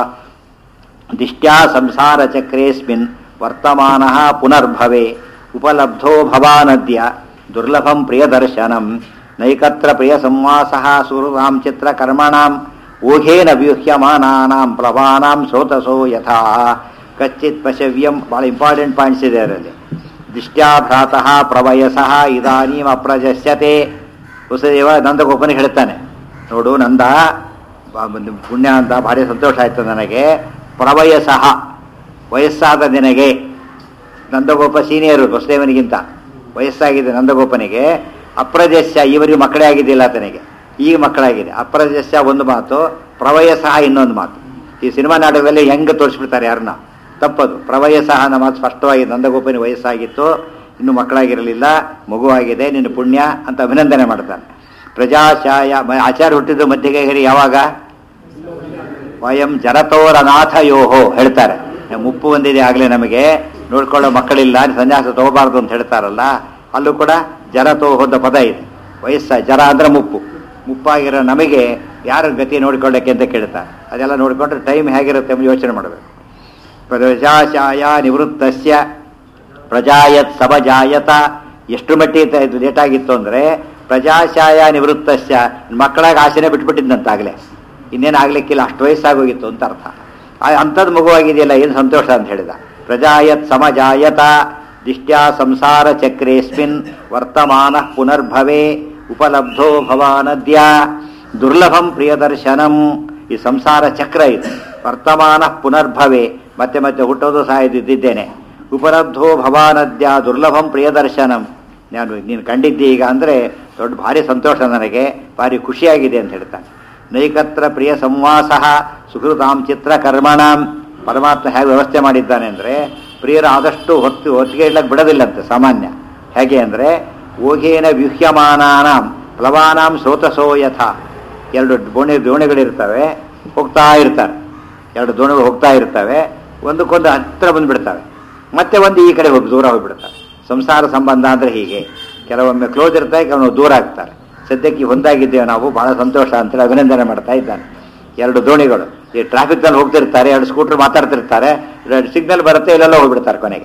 ದಿಷ್ಟ್ಯಾ ಸಂಸಾರ ಚಕ್ರೇಸ್ಮಿನ್ ವರ್ತಮಾನ ಪುನರ್ಭವೆ ಉಪಲಬ್ಧೋ ಭವಾನದ್ಯ ದುರ್ಲಭಂ ಪ್ರಿಯದರ್ಶನಂ ನೈಕತ್ರ ಪ್ರಿಯ ಸಂವಾಸಃ ಸುಹೃದಾಂ ಚಿತ್ರಕರ್ಮಣಾಂ ಊಹೇನ ವ್ಯೂಹ್ಯಮಾನಾನಾಂ ಪ್ಲವಾನಾಂ ಸ್ರೋತಸೋ ಯಥಾ ಕಚ್ಚಿತ್ ಪಶವ್ಯಂ ಭಾಳ ಇಂಪಾರ್ಟೆಂಟ್ ಪಾಯಿಂಟ್ಸ್ ಇದೆ ಅದರಲ್ಲಿ ದಿಷ್ಟ್ಯಾ ಭ್ರಾತಃ ಪ್ರವಯಸಃ ಇದಾನೀಂ ಅಪ್ರಜಸ್ಯತೆ ವಸುದೇವ ನಂದಗೋಪನಿಗೆ ಹೇಳ್ತಾನೆ ನೋಡು ನಂದ ಬ- ಒಂದು ಪುಣ್ಯ ಅಂತ ಭಾರಿ ಸಂತೋಷ ಆಯ್ತು ನನಗೆ ಪ್ರವಯಸಃ ವಯಸ್ಸಾದ ನಿನಗೆ ನಂದಗೋಪ ಸೀನಿಯರು ವಸುದೇವನಿಗಿಂತ ವಯಸ್ಸಾಗಿದೆ ನಂದಗೋಪನಿಗೆ ಅಪ್ರಜಸ್ಯ ಇವರಿಗೆ ಮಕ್ಕಳೇ ಆಗಿದ್ದಿಲ್ಲ ಆತನಿಗೆ ಈಗ ಮಕ್ಕಳಾಗಿದೆ ಅಪ್ರಜಸ್ಯ ಒಂದು ಮಾತು ಪ್ರವಯಸಃ ಇನ್ನೊಂದು ಮಾತು ಈ ಸಿನಿಮಾ ನಾಟಕದಲ್ಲಿ ಹೆಂಗೆ ತೋರಿಸ್ಬಿಡ್ತಾರೆ ಯಾರನ್ನ ತಪ್ಪದು ಪ್ರವಯಸಃ ಅನ್ನೋ ಮಾತು ಸ್ಪಷ್ಟವಾಗಿ ನಂದಗೋಪನಿ ವಯಸ್ಸಾಗಿತ್ತು ಇನ್ನು ಮಕ್ಕಳಾಗಿರಲಿಲ್ಲ ಮಗುವಾಗಿದೆ ನಿನ್ನ ಪುಣ್ಯ ಅಂತ ಅಭಿನಂದನೆ ಮಾಡ್ತಾನೆ ಪ್ರಜಾಶಾಯ ಮ- ಆಚಾರ್ಯ ಹುಟ್ಟಿದ್ದು ಮಧ್ಯಗೇರಿ ಯಾವಾಗ ವಯಂ ಜರತೋರನಾಥಯೋಹೋ ಹೇಳ್ತಾರೆ ಮುಪ್ಪು ಬಂದಿದೆ ಆಗಲೇ ನಮಗೆ ನೋಡ್ಕೊಳ್ಳೋ ಮಕ್ಕಳಿಲ್ಲ ಸನ್ಯಾಸ ತಗೋಬಾರ್ದು ಅಂತ ಹೇಳ್ತಾರಲ್ಲ ಅಲ್ಲೂ ಕೂಡ ಜರತೋಹದ ಪದ ಇದೆ ವಯಸ್ಸ ಜರ ಅಂದ್ರೆ ಮುಪ್ಪು ಮುಪ್ಪಾಗಿರೋ ನಮಗೆ ಯಾರ ಗತಿ ನೋಡ್ಕೊಳ್ಳೋಕ್ಕೆ ಅಂತ ಕೇಳ್ತಾರೆ ಅದೆಲ್ಲ ನೋಡಿಕೊಂಡ್ರೆ ಟೈಮ್ ಹೇಗಿರುತ್ತೆ ಎಂಬ ಯೋಚನೆ ಮಾಡಬೇಕು ಪ್ರಜಾಶಾಯ ನಿವೃತ್ತಸ್ಯ ಪ್ರಜಾಯತ್ ಸಬಜಾಯತ ಎಷ್ಟು ಮಟ್ಟಿಗೆ ಇದು ಲೇಟ್ ಆಗಿತ್ತು ಅಂದರೆ ಪ್ರಜಾಶಾಯ ನಿವೃತ್ತಸ್ಯ ಮಕ್ಕಳಾಗ ಆಸೆನೇ ಬಿಟ್ಬಿಟ್ಟಿದ್ದಂತಾಗಲೇ ಇನ್ನೇನು ಆಗ್ಲಿಕ್ಕಿಲ್ಲ ಅಷ್ಟು ವಯಸ್ಸಾಗೋಗಿತ್ತು ಅಂತ ಅರ್ಥ ಆ- ಅಂಥದ್ದು ಮಗುವಾಗಿದೆಯಲ್ಲ ಏನು ಸಂತೋಷ ಅಂತ ಹೇಳಿದ ಪ್ರಜಾಯತ್ ಸಮಜಾಯತ ದಿಷ್ಟ್ಯಾ ಸಂಸಾರ ಚಕ್ರೇಸ್ಮಿನ್ ವರ್ತಮಾನ ಪುನರ್ಭವೆ ಉಪಲಬ್ಧೋ ಭವಾನದ್ಯ ದುರ್ಲಭಂ ಪ್ರಿಯದರ್ಶನಂ ಈ ಸಂಸಾರ ಚಕ್ರ ಇದು ವರ್ತಮಾನ ಪುನರ್ಭವೆ ಮತ್ತೆ ಮತ್ತೆ ಹುಟ್ಟೋದು ಸಾಯದಿದ್ದೇನೆ ಉಪಲಬ್ಧೋ ಭವಾನದ್ಯ ದುರ್ಲಭಂ ಪ್ರಿಯದರ್ಶನಂ ನಾನು ನೀನು ಕಂಡಿದ್ದಿ ಈಗ ಅಂದರೆ ದೊಡ್ಡ ಭಾರಿ ಸಂತೋಷ ನನಗೆ ಭಾರಿ ಖುಷಿಯಾಗಿದೆ ಅಂತ ಹೇಳ್ತಾನೆ ನೈಕತ್ರ ಪ್ರಿಯ ಸಂವಾಸ ಸುಹೃತಾಂ ಚಿತ್ರಕರ್ಮಣಾಂ ಪರಮಾತ್ಮ ಹೇಗೆ ವ್ಯವಸ್ಥೆ ಮಾಡಿದ್ದಾನೆ ಅಂದರೆ ಪ್ರಿಯರ ಆದಷ್ಟು ಹೊತ್ತು ಹೊತ್ತಿಗೆ ಇಡ್ಲಕ್ಕೆ ಬಿಡೋದಿಲ್ಲಂತೆ ಸಾಮಾನ್ಯ ಹೇಗೆ ಅಂದರೆ ಓಘೇನ ವ್ಯೂಹ್ಯಮಾನಾನಾಂ ಪ್ಲವಾನಾಂ ಸ್ರೋತಸೋ ಯಥ ಎರಡು ದೋಣಿ ದೋಣಿಗಳಿರ್ತವೆ ಹೋಗ್ತಾ ಇರ್ತಾರೆ ಎರಡು ದೋಣಿಗಳು ಹೋಗ್ತಾ ಇರ್ತವೆ ಒಂದಕ್ಕೊಂದು ಹತ್ತಿರ ಬಂದುಬಿಡ್ತವೆ ಮತ್ತೆ ಒಂದು ಈ ಕಡೆ ಹೋಗಿ ದೂರ ಹೋಗ್ಬಿಡ್ತಾರೆ ಸಂಸಾರ ಸಂಬಂಧ ಅಂದರೆ ಹೀಗೆ ಕೆಲವೊಮ್ಮೆ ಕ್ಲೋಸ್ ಇರ್ತಾರೆ ಕೆಲವೊಮ್ಮೆ ದೂರ ಆಗ್ತಾರೆ ಸದ್ಯಕ್ಕೆ ಹೊಂದಾಗಿದ್ದೇವೆ ನಾವು ಬಹಳ ಸಂತೋಷ ಅಂತೇಳಿ ಅಭಿನಂದನೆ ಮಾಡ್ತಾ ಇದ್ದಾನೆ ಎರಡು ದೋಣಿಗಳು ಈ ಟ್ರಾಫಿಕ್ನಲ್ಲಿ ಹೋಗ್ತಿರ್ತಾರೆ ಎರಡು ಸ್ಕೂಟರ್ ಮಾತಾಡ್ತಿರ್ತಾರೆ ಸಿಗ್ನಲ್ ಬರುತ್ತೆ ಇಲ್ಲೆಲ್ಲ ಹೋಗ್ಬಿಡ್ತಾರೆ ಕೊನೆಗೆ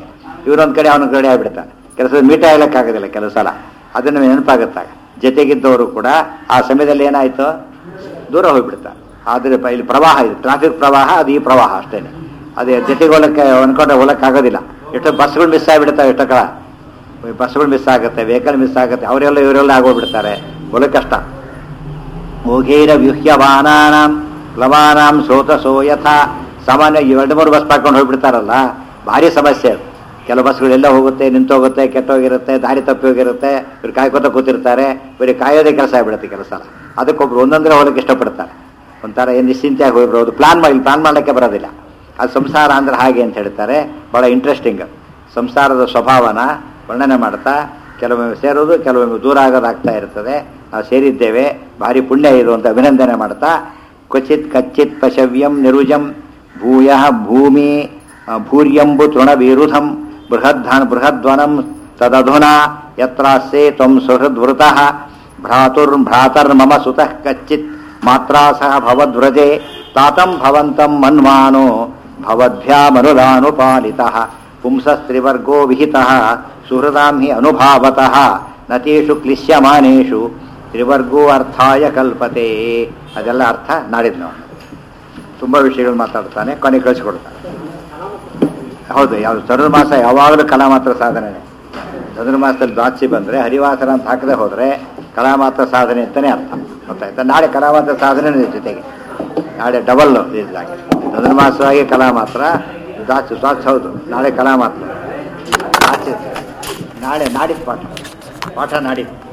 ಇವನೊಂದು ಕಡೆ ಅವನೊಂದು ಕಡೆ ಆಗ್ಬಿಡ್ತಾನೆ ಕೆಲಸ ಮೀಟ ಹೇಳಕ್ಕಾಗೋದಿಲ್ಲ ಕೆಲವು ಸಲ ಅದನ್ನು ನೆನಪಾಗುತ್ತಾಗ ಜೊತೆಗಿದ್ದವರು ಕೂಡ ಆ ಸಮಯದಲ್ಲಿ ಏನಾಯ್ತು ದೂರ ಹೋಗ್ಬಿಡ್ತಾರೆ ಆದರೆ ಪ- ಇಲ್ಲಿ ಪ್ರವಾಹ ಇದೆ ಟ್ರಾಫಿಕ್ ಪ್ರವಾಹ ಅದು ಈ ಪ್ರವಾಹ ಅಷ್ಟೇ ಅದೇ ಜೊತೆಗೆ ಹೋಲಕ್ಕೆ ಅನ್ಕೊಂಡ್ರೆ ಹೋಲಕ್ಕಾಗೋದಿಲ್ಲ ಎಷ್ಟೋ ಬಸ್ಗಳು ಮಿಸ್ ಆಗಿಬಿಡ್ತಾವೆ ಎಷ್ಟೋ ಕಳ ಬಸ್ಗಳು ಮಿಸ್ ಆಗುತ್ತೆ ವೆಹಿಕಲ್ ಮಿಸ್ ಆಗುತ್ತೆ ಅವರೆಲ್ಲ ಇವರೆಲ್ಲ ಆಗೋಗ್ಬಿಡ್ತಾರೆ ಹೋಲಕ್ಕೆ ಕಷ್ಟ ಮೋಘೇರ ವ್ಯೂಹ್ಯವಾನಾಂ ಪ್ಲವಾನಾಂ ಸೋತಸೋ ಯಥಾ ಸಾಮಾನ್ಯ ಎರಡು ಮೂರು ಬಸ್ ಪಾಕೊಂಡು ಹೋಗ್ಬಿಡ್ತಾರಲ್ಲ ಭಾರಿ ಸಮಸ್ಯೆ ಅದು ಕೆಲವು ಬಸ್ಗಳು ಎಲ್ಲ ಹೋಗುತ್ತೆ ನಿಂತೋಗುತ್ತೆ ಕೆಟ್ಟೋಗಿರುತ್ತೆ ದಾರಿ ತಪ್ಪಿ ಹೋಗಿರುತ್ತೆ ಇವ್ರು ಕಾಯ್ಕೋತ ಕೂತಿರ್ತಾರೆ ಬರೀ ಕಾಯೋದೇ ಕೆಲಸ ಆಗ್ಬಿಡುತ್ತೆ ಕೆಲಸ ಅದಕ್ಕೊಬ್ರು ಒಂದೊಂದ್ರೆ ಹೋಗಕ್ಕೆ ಇಷ್ಟಪಡ್ತಾರೆ ಒಂಥರ ಏನು ನಿಶ್ಚಿಂತೆಯಾಗಿ ಹೋಗ್ಬಿಡೋದು ಪ್ಲಾನ್ ಮಾಡಿ ಪ್ಲಾನ್ ಮಾಡಲಿಕ್ಕೆ ಬರೋದಿಲ್ಲ ಅದು ಸಂಸಾರ ಅಂದ್ರೆ ಹಾಗೆ ಅಂತ ಹೇಳ್ತಾರೆ ಭಾಳ ಇಂಟ್ರೆಸ್ಟಿಂಗ್ ಸಂಸಾರದ ಸ್ವಭಾವನ ವರ್ಣನೆ ಮಾಡ್ತಾ ಕೆಲವೊಮ್ಮೆ ಸೇರೋದು ಕೆಲವೊಮ್ಮೆ ದೂರ ಆಗೋದಾಗ್ತಾ ಇರ್ತದೆ ನಾವು ಸೇರಿದ್ದೇವೆ ಭಾರಿ ಪುಣ್ಯ ಇದು ಅಂತ ಅಭಿನಂದನೆ ಮಾಡ್ತಾ ಕ್ವಚಿತ್ ಕಚ್ಚಿತ್ ಪಶವ್ಯಂ ನಿರುಜಂ ಭೂಯ ಭೂಮಿ ಆ, ಭೂರ್ಯಂಬು ತೃಣವಿರುಧಂ ಬೃಹದ್ಧನ್ ಬೃಹದ್ವನಂ ತದಧುನಾ ಯತ್ರಾಸ್ಯೆ ತ್ವಂ ಸುಹೃದ್ವೃತಃ ಭ್ರಾತುರ್ಭ್ರಾತರ್ಮಮ ಸುತಃ ಕಚ್ಚಿತ್ ಮಾತ್ರಾ ಸಹ ಭವದ್ವ್ರಜೆ ತಾತಂ ಭವಂತಂ ಮನ್ಮಾನೋ ಭವದ್ಭ್ಯಾಮನುದಾನುಪಾಲಿತಃ ಪುಂಸಸ್ತ್ರಿವರ್ಗೋ ವಿಹಿತಃ ಸುಹೃದಾಂ ಹಿ ಅನುಭಾವತಃ ನತೇಷು ಕ್ಲಿಶ್ಯಮಾನೇಷು ತ್ರಿವರ್ಗೋ ಅರ್ಥಾಯ ಕಲ್ಪತೆ ಅದೆಲ್ಲ ಅರ್ಥ ನಾಡಿದ್ದು ನಾವು ತುಂಬ ವಿಷಯಗಳು ಮಾತಾಡ್ತಾನೆ ಕೊನೆ ಕಳಿಸ್ಕೊಡ್ತಾನೆ ಹೌದು ಯಾವುದು ಧನುರ್ಮಾಸ ಯಾವಾಗಲೂ ಕಲಾ ಮಾತ್ರ ಸಾಧನೆ ಧನುರ್ಮಾಸದಲ್ಲಿ ದ್ವಾಚಿ ಬಂದರೆ ಹರಿವಾಸನ ಅಂತ ಹಾಕದೆ ಹೋದರೆ ಕಲಾ ಮಾತ್ರ ಸಾಧನೆ ಅಂತಲೇ ಅರ್ಥ ಗೊತ್ತಾಯ್ತಾ ನಾಳೆ ಕಲಾ ಮಾತ್ರ ಸಾಧನೆ ಇದೆ ಜೊತೆಗೆ ನಾಳೆ ಡಬಲ್ ಇದಾಗಿ ಧನುರ್ಮಾಸವಾಗಿ ಕಲಾ ಮಾತ್ರ ದ್ವಾಚಿ ದ್ವಾಚ್ ಹೌದು ನಾಳೆ ಕಲಾ ಮಾತ್ರ ದ್ವಾಚಿ ನಾಳೆ ನಾಡಿದ್ದು ಪಾಠ ಪಾಠ ನಾಡಿದ್ದು